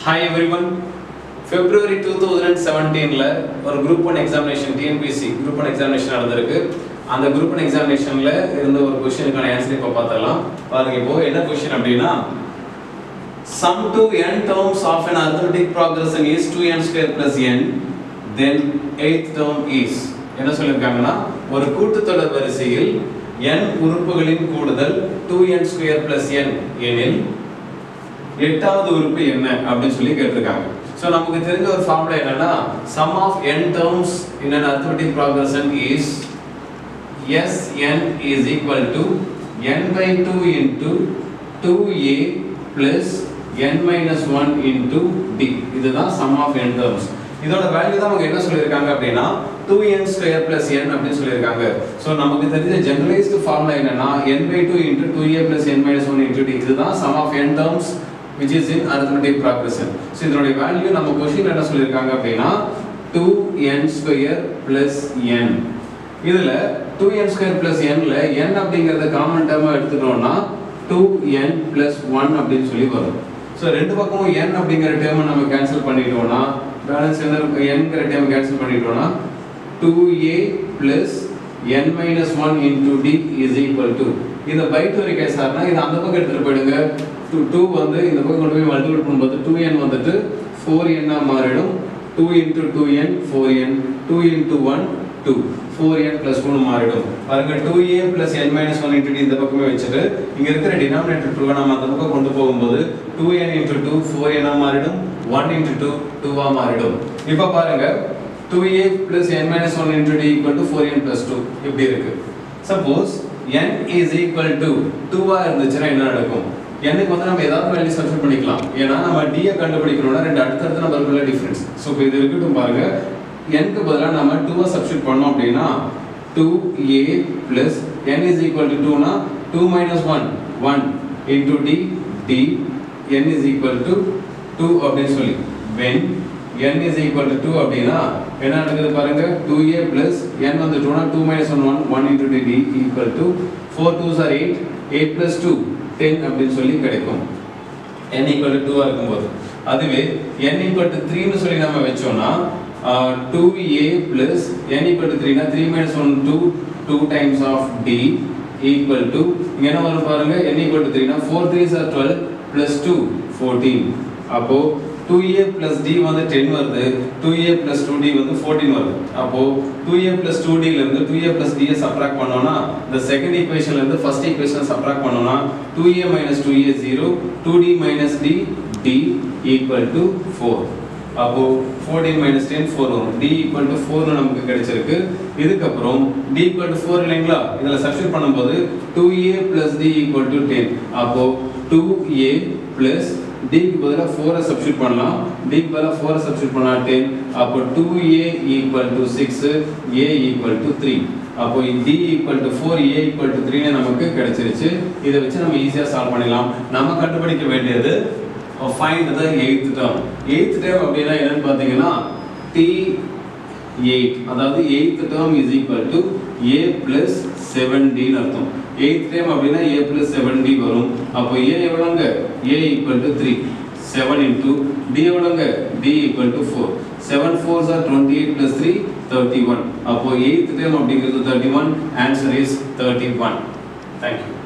hi everyone February two thousand செவன்டீனில் ஒரு group one examination TNPSC group one examination நடந்திருக்கு அந்த குரூப் ஒன் எக்ஸாமினேஷனில் இருந்த ஒரு கொஷனுக்கான ஆன்சர் இப்போ பார்த்தரலாம் பாருங்க இப்போ என்ன கொஷின் அப்படின்னா sum to n terms of an arithmetic progression is 2n square plus n then eighth term is என்ன சொல்லியிருக்காங்கன்னா ஒரு கூட்டுத்தொடர் வரிசையில் n உறுப்புகளின் கூடுதல் 2n square plus n எனில் எட்டாவது உறுப்பு என்ன அப்படின்னு சொல்லி கேட்டிருக்காங்க ஸோ நமக்கு தெரிஞ்ச ஒரு ஃபார்முலா என்னன்னா sum of n terms in an arithmetic progression is Sn is equal to n by 2 into 2a plus n minus 1 into d இதுதான் sum of n terms இதோட வேல்யூ தான் நமக்கு என்ன சொல்லியிருக்காங்க அப்படின்னா 2n square plus n அப்படின்னு சொல்லியிருக்காங்க so நமக்கு தெரிஞ்ச ஜெனரலைஸ்டு ஃபார்முலா என்னன்னா n by 2 into 2a plus n minus 1 into d இதுதான் sum of n terms which is in arithmetic progression so இதனுடைய வேல்யூ நம்ம கொஸ்டின் என்ன சொல்லியிருக்காங்க அப்படின்னா 2n square plus n இதுல 2n square plus n ல n அப்படிங்கறத காமன் டேர்மா எடுத்துட்டோம்னா 2n plus 1 அப்படின்னு சொல்லி வரும் ஸோ ரெண்டு பக்கமும் n அப்படிங்கிற டேர்மை நம்ம கேன்சல் பண்ணிட்டோம்னா பேலன்ஸ் என்ன இருக்கு nங்கிற டேர்ம் கேன்சல் பண்ணிட்டோம்னா 2a plus n minus 1 into d is equal to இந்த பை டூ கேஸார்னா இது அந்த பக்கம் எடுத்துட்டு போயிடுங்க டூ டூ வந்து இந்த பக்கம் கொண்டு போய் மல்டிபிள் பண்ணும்போது டூ என் வந்துட்டு ஃபோர் என்னா மாறிடும் two into two n four n two into one two four n plus டூன்னு மாறிடும் பாருங்க two a plus n minus one into இந்த பக்கமே வச்சுட்டு இங்க இருக்கிற டினாமினேட்டர் டூவை நம்ம அந்த பக்கம் கொண்டு போகும்போது two n into two four என்னா மாறிடும் ஒன் இன்டூ டூ டூவா மாறிடும் இப்போ பாருங்க two a plus n minus one into d equal to four n plus two இப்படி இருக்கு suppose n is equal to 2 ஆ இருந்துச்சுன்னா என்ன நடக்கும் n-க்கு வந்து நம்ம ஏதாவது வேல்யூ சப்ஸ்டிட் பண்ணிக்கலாம் ஏன்னா நம்ம d ய கண்டுபிடிக்கணும்னா ரெண்டு அடுத்தடுத்த நம்பருக்குள்ள டிஃபரன்ஸ் ஸோ இப்போ இது இருக்கட்டும் பாருங்க n-க்கு பதிலாக நம்ம 2 ஆ சப்ஸ்டிட் பண்ணோம் அப்படின்னா 2a plus n is equal to 2 னா 2 minus 1 1 into d d n is equal to 2 அப்படின்னு சொல்லி when n is equal to 2 அப்படின்னா என்ன நடக்குது பாருங்க 2a plus n வந்து 2 னா 2 minus 1 1 1 into d equal to 4 2s are 8 8 plus 2 10 அப்படின்னு சொல்லி கிடைக்கும் n equal to 2 ஆ இருக்கும்போது அதுவே n equal to 3 னு சொல்லி நம்ம வெச்சோம்னா uh, 2a plus n equal to 3 னா 3 minus 1 2 2 times of d equal to இங்க என்ன வரும் பாருங்க n equal to 3 னா 4 3s are 12 plus 2 14 அப்போ 2a plus d வந்து 10 வருது 2a plus 2d வந்து 14 வருது அப்போ 2a plus 2d ல இருந்து 2a plus d ய சப்ட்ராக்ட் பண்ணோம்னா இந்த செகண்ட் ஈக்குவேஷன்ல இருந்து ஃபர்ஸ்ட் ஈக்குவேஷன் சப்ட்ராக்ட் பண்ணோம்னா 2a minus 2a 0 2d minus d d equal to 4 அப்போ 14 minus 10 4 வரும் d equal to 4 னு நமக்கு கிடைச்சிருக்கு இதுக்கப்புறம் d equal to 4 இல்லைங்களா இதுல சப்ஸ்டிட் பண்ணும்போது 2a plus d equal to 10 அப்போ 2a plus d க்கு பதிலா 4 ஐ சப்ஸ்டிட் பண்ணலாம் d க்கு பதிலா 4 ஐ சப்ஸ்டிட் பண்ணா 10 அப்போ 2a equal to 6 a equal to 3 அப்போ d equal to 4 a equal to 3 னு நமக்கு கிடைச்சிருச்சு இதை வச்சு நம்ம ஈஸியா சால்வ் பண்ணிடலாம் நம்ம கண்டுபிடிக்க வேண்டியது find the eighth term eighth term அப்படின்னா என்னன்னு பார்த்தீங்கன்னா டி எயிட் அதாவது eighth term is equal to a plus seven டின்னு அர்த்தம் எய்த் டேர்ம் அப்படின்னா ஏ பிளஸ் செவன் டி வரும் அப்போ ஏ எவ்வளோங்க a equal to three seven into d எவ்வளோங்க d equal to four seven fours are twenty eight plus three thirty one அப்போ eighth term அப்படிங்கிறது thirty one answer is thirty one thank you